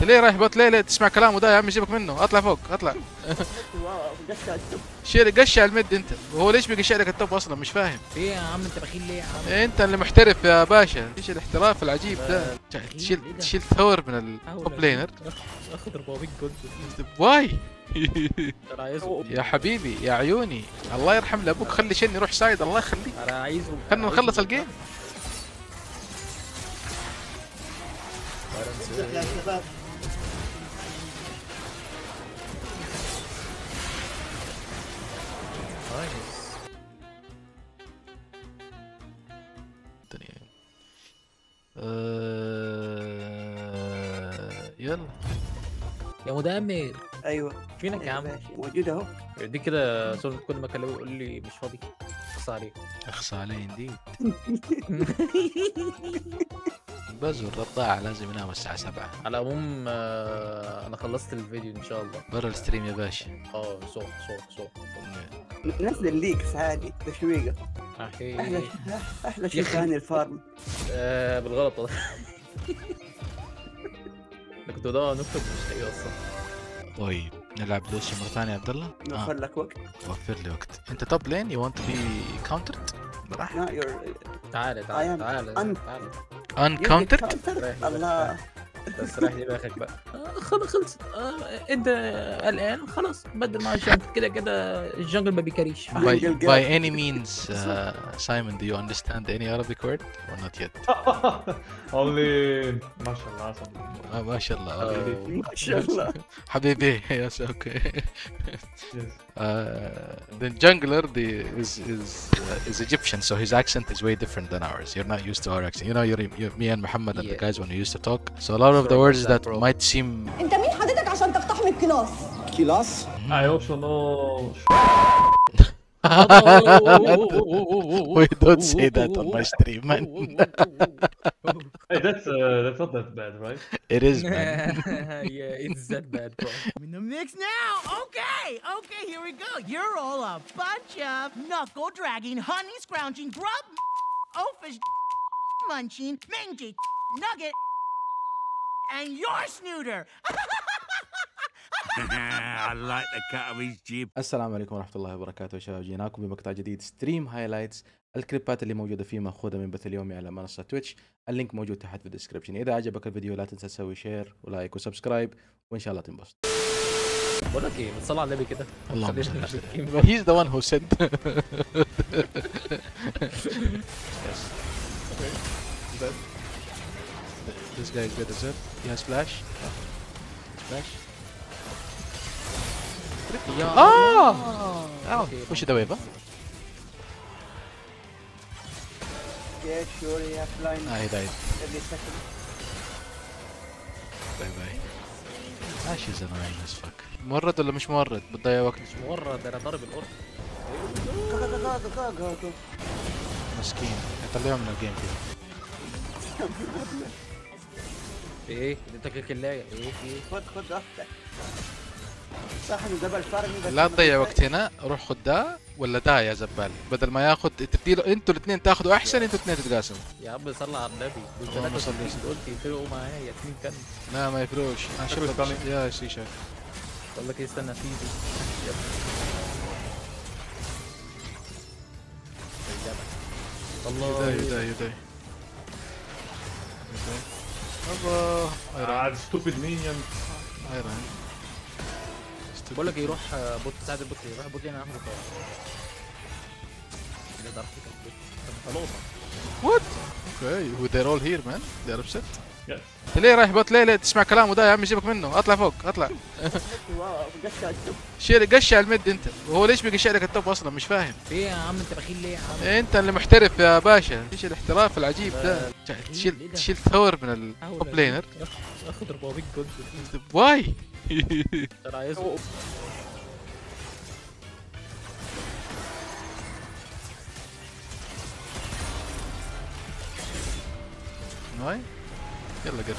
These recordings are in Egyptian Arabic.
ليه رايح بوت ليه ليه تسمع كلامه ده يا عم سيبك منه اطلع فوق اطلع شيل قشع المد انت وهو ليش بيقشع لك التوب اصلا مش فاهم ايه يا عم انت بخيل ليه يا عم انت اللي محترف يا باشا ايش الاحتراف العجيب ده تشيل تشيل ثور من التوب لينر اخد 400 جولد واي انا عايزه يا حبيبي يا عيوني الله يرحم لابوك خلي شن يروح سايد الله يخليك انا عايزه خلنا نخلص الجيم يا شباب آه، يلا يا مدمر ايوه فينك يا عم باشا، موجود اهو دي كده سولف كل ما اكلمه يقول لي مش فاضي بص عليه اخصى علي انديد بزر الضاعة لازم ينام الساعة 7 على العموم آه، انا خلصت الفيديو ان شاء الله برا الستريم يا باشا اه صوت صوت صوت نزل ليكس عادي تشويقه احي احلى احلى يا شيء أخي. ثاني الفارم آه بالغلط والله انا كنت بدور على نكتة مش لاقيه اصلا طيب نلعب دوش مرة ثانية يا عبد الله نوفر آه. لك وقت وفر لي وقت انت توب لين يو ونت تو بي كاونترد براحتك لا يور تعالى I تعالى am تعالى un- تعالى ان كاونترد رايح الله بس رايح دماغك بقى آه خلاص خلص آه انت قلقان خلاص بدل مع الجنجل كده كده الجنجل ما بيكاريش by, Jungle girl. by any means uh, Simon do you understand any Arabic word or not yet Only ما شاء الله عسل آه ما شاء الله آه. ما شاء الله حبيبي yes okay Yes. Uh, the jungler the, is is uh, is Egyptian, so his accent is way different than ours. You're not used to our accent. You know, you're, you're me and Muhammad and the Yeah. guys when we used to talk. So a lot of the Sorry words about that, that bro. might seem انت مين حضرتك عشان تقتحم الكلاس كلاس I also know we don't say that on my stream, man. Hey, that's uh, that's not that bad, right? It is, man. yeah, it's that bad, bro. I'm in the mix now. Okay, okay, here we go. You're all a bunch of knuckle dragging, honey scrounging, grub, oafish, munching, mangy, nugget, and your snooter. I like the cut of his jib. السلام عليكم ورحمة الله وبركاته شباب جيناكم بمقطع جديد ستريم هايلايتس الكليبات اللي موجودة فيه مأخوذة من بث اليومي على منصة تويتش اللينك موجود تحت في الديسكربشن إذا عجبك الفيديو لا تنسى تسوي شير ولايك وسبسكرايب وإن شاء الله تنبسط بقول لك ايه ما تصلي على النبي كده اللهم خلينا صل نمشي على الجيم النبي. بقى. He's the one who said This guy is good as well. He has flash. Flash. يا آه! الله. Oh, push the wave, huh? get sure you have line Ah, he died. every second Bye bye. Ash is annoying as fuck. مورد ولا مش مورد؟ بتضيع وقت مش مورد انا ضارب القرد غا- غا- غا- غا- غا- غا. مسكين يطلعه من الجيم كده. ايه انت كلايه ايه ايه خد خد راحتك صح انه قبل فارمي بس لا تضيع وقت هنا روح خد ده ولا ده يا زبال بدل ما ياخد تديله انتوا الاثنين تاخذوا احسن انتوا الاثنين تتقاسموا يا عم صلى على النبي دول اللهم ثلاثة صل ستين وسلم. قلت يفرقوا معايا اتنين كان لا ما يفرقوش انا Triple شفت coming. يا شيشة بقول لك ايه استنى في دي يلا. الله يداي يداي يداي الله ايران Ah, stupid minion. ايران بقول لك ايه روح آه، بوت ساعد البوت ليه روح بوت ليه انا هاخد الطيارة ده ضربت البوت انت لقطة وات اوكي و they're all here man they're upset Yes. انت ليه رايح بوت ليه ليه تسمع كلامه ده يا عم سيبك منه اطلع فوق اطلع واو قشع التوب شيل قشع المد انت وهو ليش بيقشع لك التوب اصلا مش فاهم ايه يا عم انت بخيل ليه يا عم انت اللي محترف يا باشا ايش الاحتراف العجيب ده إيه تشيل ده؟ تشيل ثور من حاول التوب لينر اخد 400 جولد واي انا عايزه واي يلا قرب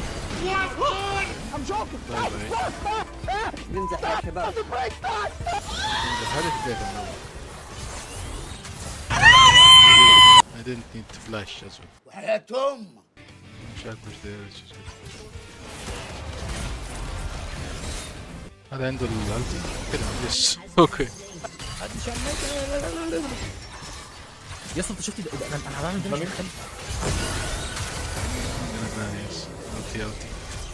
باي باي نمزح يا شباب هذه في البيت النوم. I didn't need to flash as well. وحياتهم Shot was there, it's just good. هذا عنده الالتي كذا معلش اوكي يا اسطى انت شفت ده- ده- انا انا بعمل ده مش مخلي نايس التي التي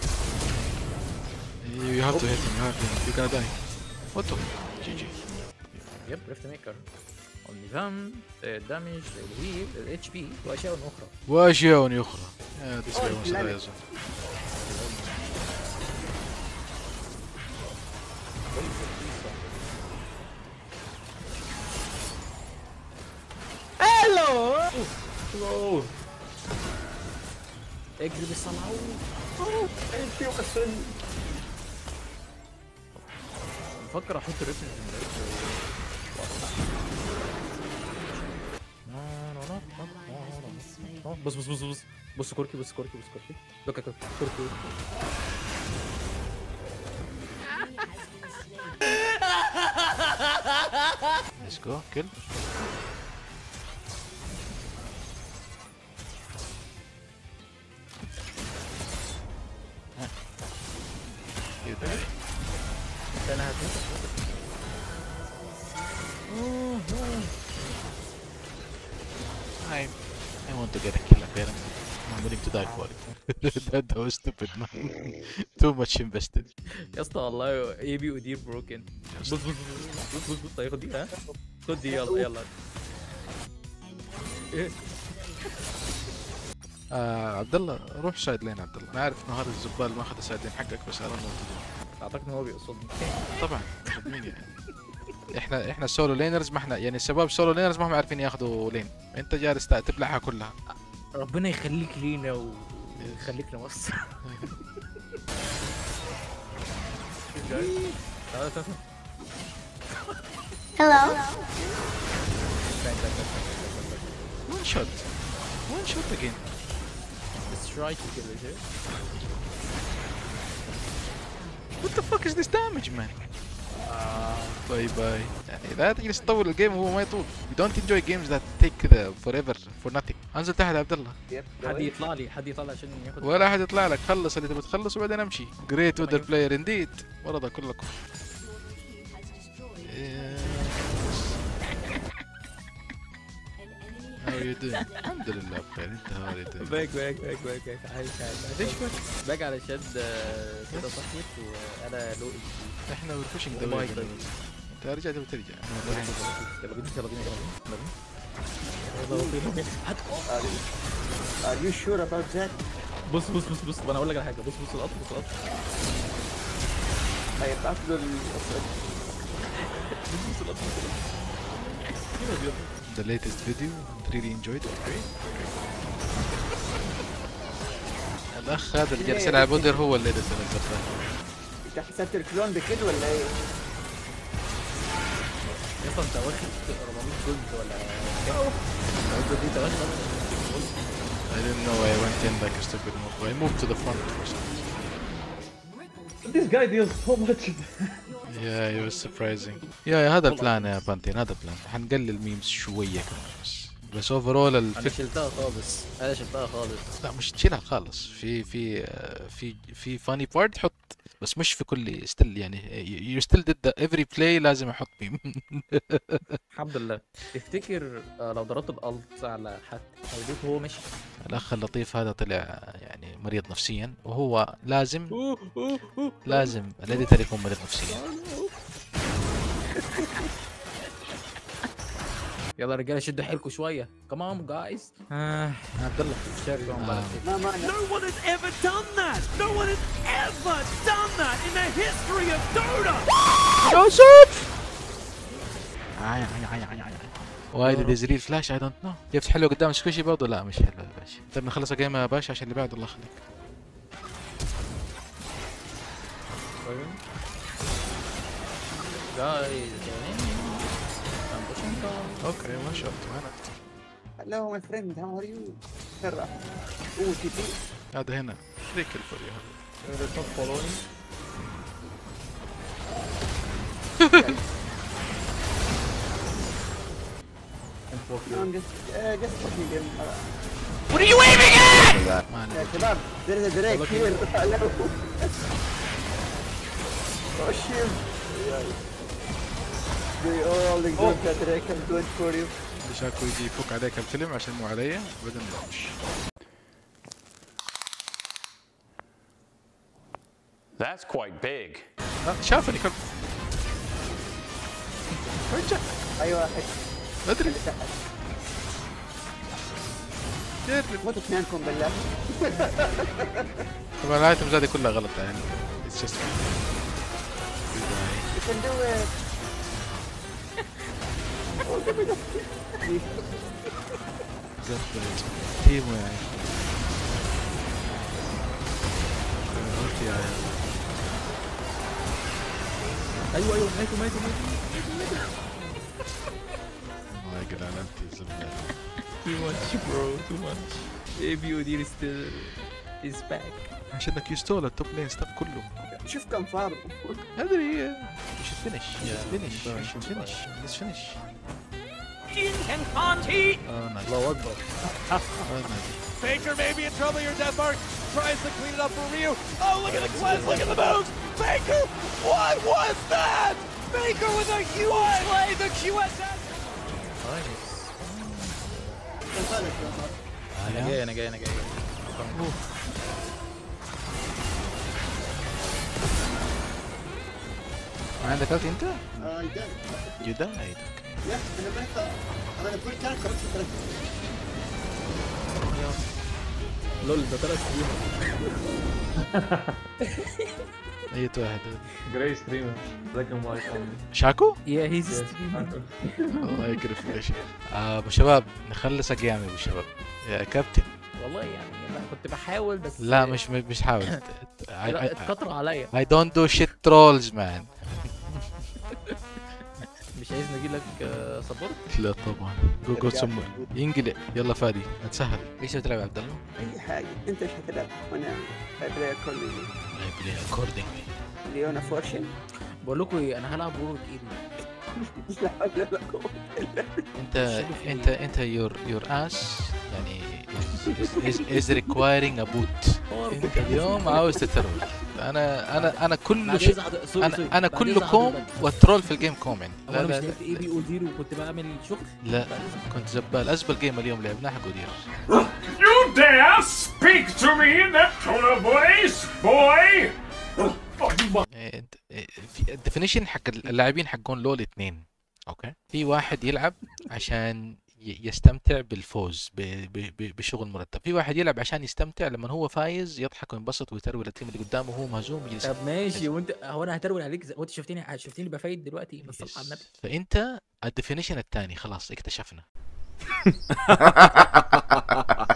You have to hit him, you have to hit him. You're gonna die. What the? GG. يب ريفت ميكر النظام الدمج الهيل الاتش بي واشياء اخرى واشياء اخرى. Yeah, this guy wants to لا، die لا. as well. No. اجري بالصنعون في وقصن بفكر احط الريفت بص بص بص بص بص كوركي بص كوركي بص كوركي لوك كوركي كوركي Let's go. Kill. You die. انا هتموت I I want to get a kill apparently. I'm willing to die for it. that, that was stupid man. Too much invested. يا اسطى والله اي بي ودي بروكن بص بص بص بص بص بص هياخد دي ها خد دي يلا يلا إيه؟ آه عبد الله روح سايد لين عبد الله. انا عارف انه هذا الزبال ما اخذ السايد لين حقك بس انا اعتقد ان هو بيقصدني طبعا مين يعني احنا احنا سولو لينرز ما احنا يعني الشباب سولو لينرز ما هم عارفين ياخذوا لين انت جالس تبلعها كلها ربنا يخليك لينا ويخليك لمصر تعال تعال One shot. One shot again. Let's try to kill it here. What the fuck is this damage man? باي باي يعني لا تجلس تطول الجيم وهو ما يطول. You don't enjoy games that take كذا forever for nothing. انزل تحت يا عبد الله. حد يطلع لي حد يطلع عشان ياخد ولا احد يطلع لك خلص اللي تبي تخلص وبعدين امشي. Great with the player indeed. ورا كلكم. How are you doing? الحمد لله بخير انت how are you doing? باك باك باك باك باك عايش عايش ليش باك؟ باك علشان آه، كده صحيت وانا لو احنا we're pushing the Oh my way. God. انت رجعت وترجع. يلا بينا يلا بينا يلا بينا يلا بينا Are you sure about that? بص بص بص بص طب انا اقول لك على حاجه بص بص القطر بص القطر هيبعت له ال- بص القطر the latest video and really enjoyed it great الاخ هذا اللي جالس يلعب ودر هو اللي نزل الزفاف انت حسبت الكلون بكده ولا ايه؟ يا اسطى انت واخد 400 جولد ولا كام؟ الجولد دي انت واخد I didn't know I went in like a stupid move I moved to the front for some reason This guy deals so much. yeah it was surprising يا يا هذا البلان يا بانتين هذا البلان حنقلل ميمز شوية كمان بس بس اوفرول انا الفكرة شلتها خالص انا شلتها خالص لا مش تشيلها خالص في في آه، في في فاني بارت حط بس مش في كل ستيل يعني يو ستيل ديد افري بلاي لازم احط ميم الحمد لله تفتكر آه، لو ضربت الالت على حد هيدوك وهو ماشي الاخ اللطيف هذا طلع يعني مريض نفسيا وهو لازم لازم الاديتر يكون مريض نفسيا يلا يا رجاله شدوا حيلكم شويه كمان جايز آه عبد الله شارك معاهم بقى. ما ما No one has ever done that! No one has ever done that in the history of Dota! واي ديد از ريل فلاش اي دونت نو كيف تحله قدام سكوشي برضه لا مش حلو يا باشا طيب نخلص الجيم يا باشا عشان اللي بعده الله يخليك جايز اوكي ما شاء الله Hello my friend, how are you? فرح اوه تي تي هذا هنا شريك الفريق هذا No, I'm just, uh, just fucking him. Uh, ما يا عليك شباب there is a break here. Hello. Oh shit. They all the good that I can do it for you. شاكو يجي يفك عليك الفيلم عشان مو عليا بعدين نمشي That's quite big. آه، شافني كل رجع اي واحد ادري اللي تحت جرب موتوا اثنينكم بالله طبعا الايتمز هذه كلها غلط يعني It's just You can do it. قفلت تيمو يعني قلت يا عيال. ايوه ايوه ماتوا ماتوا ماتوا والله يقلع انت زبده too much bro too much AB Odir is still is back عشانك يستول التوب لين ستاف كله شوف كم فارق ادري ايش فينش فينش فينش فينش اه نايس الله اكبر اه نايس Faker may be in trouble here, Deathmark. Tries to clean it up for Ryu. Oh, look at the cleanse, look at the moves. Faker, what was that? Faker with a huge play, the QSS. انا جاي انا جاي انا جاي ما عندك الت انت؟ آه، يدان. يو دايد يا انا ما ينفع انا كل كان خرجت ثلاث لول ده ثلاث سنين اي واحد Grey streamer. Black and white only. شاكو؟ يا هيز الله يكرف ليش آه، ابو شباب نخلص اقيام يا ابو شباب يا كابتن والله يعني انا كنت بحاول بس لا مش مش حاول لا، اتكتروا عليا I don't do shit trolls man مش عايز نجي لك سبورت لا طبعا جو جو سم ينقلع يلا فادي هتسهل ايش بتلعب يا عبد الله؟ اي حاجه انت ايش هتلعب وانا بلاي اكوردنج I play accordingly ليونا فورشن بقول لكم ايه انا هلعب وورك ايدي لا حول ولا قوه انت انت انت يور يور اس يعني is, is, is requiring a boot انت اليوم عاوز تترول انا انا انا كل شيء انا انا كل كوم والترول في الجيم كوم يعني لا لا انا مش لا, لعبت اي بي او زيرو وكنت بعمل شغل لا كنت زبال ازبل جيم اليوم لعبناه حق ودير You dare speak to me in that tone of voice, boy? إيه، انت- إيه، في الديفينيشن حق اللاعبين حقون لول اثنين اوكي في واحد يلعب عشان ي- يستمتع بالفوز ب- ب- ب- بشغل مرتب في واحد يلعب عشان يستمتع لما هو فايز يضحك وينبسط ويتروي التيم اللي قدامه وهو مهزوم يجلس طب ماشي وانت هو انا هترول عليك زي- وانت شفتني شفتني بفايد دلوقتي بس صلح على النبي فانت الديفينيشن الثاني خلاص اكتشفنا